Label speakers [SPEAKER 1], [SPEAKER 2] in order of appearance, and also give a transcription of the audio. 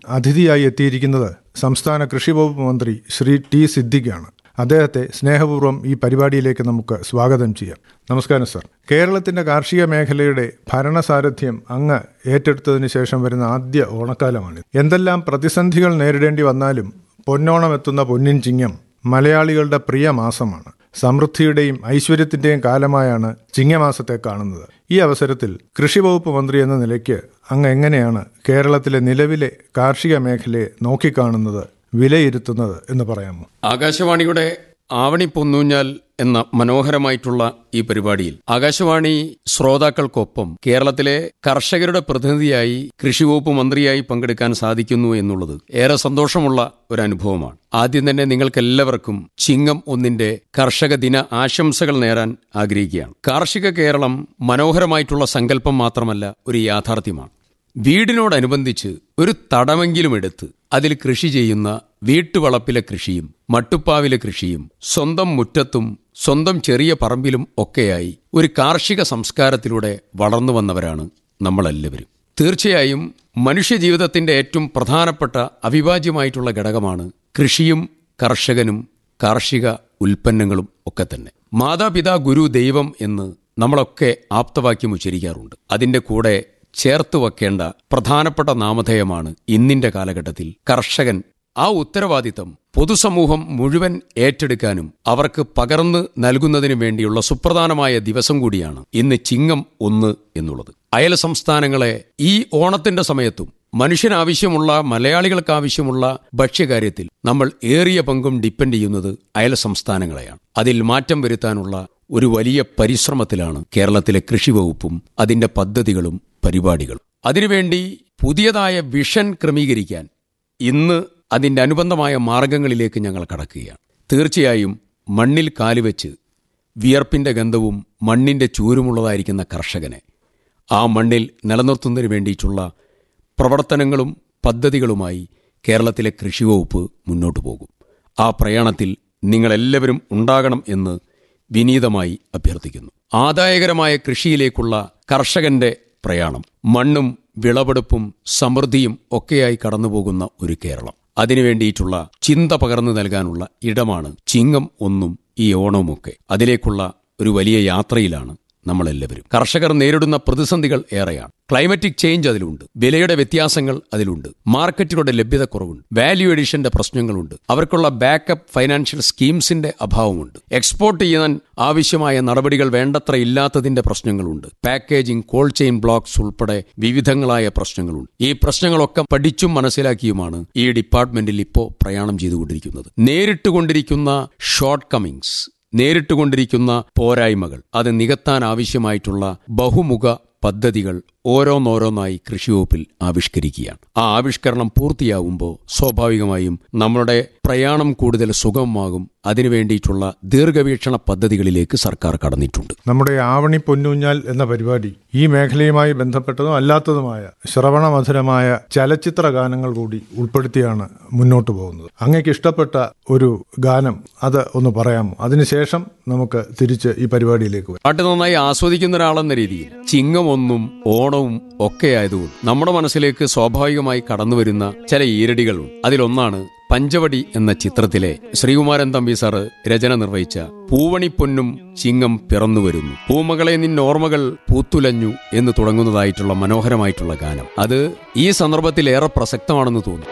[SPEAKER 1] അതിഥിയായി എത്തിയിരിക്കുന്നത് സംസ്ഥാന കൃഷി വകുപ്പ് മന്ത്രി ശ്രീ ടി സിദ്ദിഖാണ് അദ്ദേഹത്തെ സ്നേഹപൂർവ്വം ഈ പരിപാടിയിലേക്ക് നമുക്ക് സ്വാഗതം ചെയ്യാം നമസ്കാരം സർ കേരളത്തിന്റെ കാർഷിക മേഖലയുടെ ഭരണസാരഥ്യം അങ്ങ് ഏറ്റെടുത്തതിന് ശേഷം വരുന്ന ആദ്യ ഓണക്കാലമാണ് എന്തെല്ലാം പ്രതിസന്ധികൾ നേരിടേണ്ടി വന്നാലും പൊന്നോണം എത്തുന്ന പൊന്നിൻ ചിങ്ങം മലയാളികളുടെ പ്രിയ മാസമാണ് സമൃദ്ധിയുടെയും ഐശ്വര്യത്തിന്റെയും കാലമായാണ് ചിങ്ങമാസത്തെ കാണുന്നത് ഈ അവസരത്തിൽ കൃഷി വകുപ്പ് മന്ത്രി എന്ന നിലയ്ക്ക് അങ്ങ് എങ്ങനെയാണ് കേരളത്തിലെ നിലവിലെ കാർഷിക മേഖലയെ നോക്കിക്കാണുന്നത് വിലയിരുത്തുന്നത് എന്ന് പറയാമോ
[SPEAKER 2] ആകാശവാണിയുടെ ആവണി പൊന്നൂഞ്ഞാൽ എന്ന മനോഹരമായിട്ടുള്ള ഈ പരിപാടിയിൽ ആകാശവാണി ശ്രോതാക്കൾക്കൊപ്പം കേരളത്തിലെ കർഷകരുടെ പ്രതിനിധിയായി കൃഷി വകുപ്പ് മന്ത്രിയായി പങ്കെടുക്കാൻ സാധിക്കുന്നു എന്നുള്ളത് ഏറെ സന്തോഷമുള്ള ഒരു അനുഭവമാണ് ആദ്യം തന്നെ നിങ്ങൾക്കെല്ലാവർക്കും ചിങ്ങം ഒന്നിന്റെ കർഷക ദിന ആശംസകൾ നേരാൻ ആഗ്രഹിക്കുകയാണ് കാർഷിക കേരളം മനോഹരമായിട്ടുള്ള സങ്കല്പം മാത്രമല്ല ഒരു യാഥാർത്ഥ്യമാണ് വീടിനോടനുബന്ധിച്ച് ഒരു തടമെങ്കിലും എടുത്ത് അതിൽ കൃഷി ചെയ്യുന്ന വീട്ടുവളപ്പിലെ കൃഷിയും മട്ടുപ്പാവിലെ കൃഷിയും സ്വന്തം മുറ്റത്തും സ്വന്തം ചെറിയ പറമ്പിലും ഒക്കെയായി ഒരു കാർഷിക സംസ്കാരത്തിലൂടെ വളർന്നു വന്നവരാണ് നമ്മളെല്ലാവരും തീർച്ചയായും മനുഷ്യജീവിതത്തിന്റെ ഏറ്റവും പ്രധാനപ്പെട്ട അവിഭാജ്യമായിട്ടുള്ള ഘടകമാണ് കൃഷിയും കർഷകനും കാർഷിക ഉൽപ്പന്നങ്ങളും ഒക്കെ തന്നെ മാതാപിതാ ഗുരു ദൈവം എന്ന് നമ്മളൊക്കെ ആപ്തവാക്യം ഉച്ചരിക്കാറുണ്ട് അതിന്റെ കൂടെ ചേർത്ത് വെക്കേണ്ട പ്രധാനപ്പെട്ട നാമധേയമാണ് ഇന്നിന്റെ കാലഘട്ടത്തിൽ കർഷകൻ ആ ഉത്തരവാദിത്തം പൊതുസമൂഹം മുഴുവൻ ഏറ്റെടുക്കാനും അവർക്ക് പകർന്ന് നൽകുന്നതിനു വേണ്ടിയുള്ള സുപ്രധാനമായ ദിവസം കൂടിയാണ് ഇന്ന് ചിങ്ങം ഒന്ന് എന്നുള്ളത് അയൽ സംസ്ഥാനങ്ങളെ ഈ ഓണത്തിന്റെ സമയത്തും മനുഷ്യനാവശ്യമുള്ള മലയാളികൾക്ക് ആവശ്യമുള്ള ഭക്ഷ്യകാര്യത്തിൽ നമ്മൾ ഏറിയ പങ്കും ഡിപ്പെൻഡ് ചെയ്യുന്നത് അയൽ സംസ്ഥാനങ്ങളെയാണ് അതിൽ മാറ്റം വരുത്താനുള്ള ഒരു വലിയ പരിശ്രമത്തിലാണ് കേരളത്തിലെ കൃഷി വകുപ്പും അതിന്റെ പദ്ധതികളും പരിപാടികളും അതിനുവേണ്ടി പുതിയതായ വിഷൻ ക്രമീകരിക്കാൻ ഇന്ന് അതിന്റെ അനുബന്ധമായ മാർഗങ്ങളിലേക്ക് ഞങ്ങൾ കടക്കുകയാണ് തീർച്ചയായും മണ്ണിൽ കാലുവെച്ച് വിയർപ്പിന്റെ ഗന്ധവും മണ്ണിന്റെ ചൂരുമുള്ളതായിരിക്കുന്ന കർഷകനെ ആ മണ്ണിൽ നിലനിർത്തുന്നതിന് വേണ്ടിയിട്ടുള്ള പ്രവർത്തനങ്ങളും പദ്ധതികളുമായി കേരളത്തിലെ കൃഷി വകുപ്പ് മുന്നോട്ടു പോകും ആ പ്രയാണത്തിൽ നിങ്ങളെല്ലാവരും ഉണ്ടാകണം എന്ന് വിനീതമായി അഭ്യർത്ഥിക്കുന്നു ആദായകരമായ കൃഷിയിലേക്കുള്ള കർഷകന്റെ പ്രയാണം മണ്ണും വിളവെടുപ്പും സമൃദ്ധിയും ഒക്കെയായി കടന്നുപോകുന്ന ഒരു കേരളം അതിനുവേണ്ടിയിട്ടുള്ള ചിന്ത പകർന്നു നൽകാനുള്ള ഇടമാണ് ചിങ്ങം ഒന്നും ഈ ഓണവുമൊക്കെ അതിലേക്കുള്ള ഒരു വലിയ യാത്രയിലാണ് നമ്മളെല്ലാവരും കർഷകർ നേരിടുന്ന പ്രതിസന്ധികൾ ഏറെയാണ് ക്ലൈമറ്റിക് ചേഞ്ച് അതിലുണ്ട് വിലയുടെ വ്യത്യാസങ്ങൾ അതിലുണ്ട് മാർക്കറ്റുകളുടെ ലഭ്യതക്കുറവുണ്ട് വാല്യൂ എഡിഷന്റെ പ്രശ്നങ്ങളുണ്ട് അവർക്കുള്ള ബാക്കപ്പ് ഫൈനാൻഷ്യൽ സ്കീംസിന്റെ അഭാവമുണ്ട് എക്സ്പോർട്ട് ചെയ്യാൻ ആവശ്യമായ നടപടികൾ വേണ്ടത്ര ഇല്ലാത്തതിന്റെ പ്രശ്നങ്ങളുണ്ട് പാക്കേജിംഗ് കോൾഡ് ചെയിൻ ബ്ലോക്സ് ഉൾപ്പെടെ വിവിധങ്ങളായ പ്രശ്നങ്ങളുണ്ട് ഈ പ്രശ്നങ്ങളൊക്കെ പഠിച്ചും മനസ്സിലാക്കിയുമാണ് ഈ ഡിപ്പാർട്ട്മെന്റിൽ ഇപ്പോൾ പ്രയാണം ചെയ്തുകൊണ്ടിരിക്കുന്നത് നേരിട്ടുകൊണ്ടിരിക്കുന്ന ഷോർട്ട് കമ്മിങ്സ് നേരിട്ടുകൊണ്ടിരിക്കുന്ന പോരായ്മകൾ അത് നികത്താൻ ആവശ്യമായിട്ടുള്ള ബഹുമുഖ പദ്ധതികൾ ഓരോന്നോരോന്നായി കൃഷിവകുപ്പിൽ ആവിഷ്കരിക്കുകയാണ് ആ ആവിഷ്കരണം പൂർത്തിയാകുമ്പോൾ സ്വാഭാവികമായും നമ്മളുടെ പ്രയാണം കൂടുതൽ സുഗമമാകും അതിനുവേണ്ടിയിട്ടുള്ള ദീർഘവീക്ഷണ പദ്ധതികളിലേക്ക് സർക്കാർ കടന്നിട്ടുണ്ട്
[SPEAKER 1] നമ്മുടെ ആവണി പൊന്നൂഞ്ഞാൽ എന്ന പരിപാടി ഈ മേഖലയുമായി ബന്ധപ്പെട്ടതും അല്ലാത്തതുമായ ശ്രവണമധുരമായ ചലച്ചിത്ര ഗാനങ്ങൾ കൂടി ഉൾപ്പെടുത്തിയാണ് മുന്നോട്ട് പോകുന്നത് അങ്ങേക്ക് ഇഷ്ടപ്പെട്ട ഒരു ഗാനം അത് ഒന്ന് പറയാമോ അതിനുശേഷം നമുക്ക് തിരിച്ച് ഈ പരിപാടിയിലേക്ക് വരാം
[SPEAKER 2] പാട്ട് നന്നായി ആസ്വദിക്കുന്ന ഒരാളെന്ന രീതിയിൽ ചിങ്ങം ഒന്നും ഓണവും ഒക്കെ ആയതുകൊണ്ട് നമ്മുടെ മനസ്സിലേക്ക് സ്വാഭാവികമായി കടന്നുവരുന്ന ചില ഈരടികളുണ്ട് അതിലൊന്നാണ് പഞ്ചവടി എന്ന ചിത്രത്തിലെ ശ്രീകുമാരൻ തമ്പി സാറ് രചന നിർവഹിച്ച പൂവണിപ്പൊന്നും ചിങ്ങം പിറന്നു വരുന്നു പൂമകളെ നിന്നോർമ്മകൾ പൂത്തുലഞ്ഞു എന്ന് തുടങ്ങുന്നതായിട്ടുള്ള മനോഹരമായിട്ടുള്ള ഗാനം അത് ഈ സന്ദർഭത്തിൽ ഏറെ പ്രസക്തമാണെന്ന് തോന്നി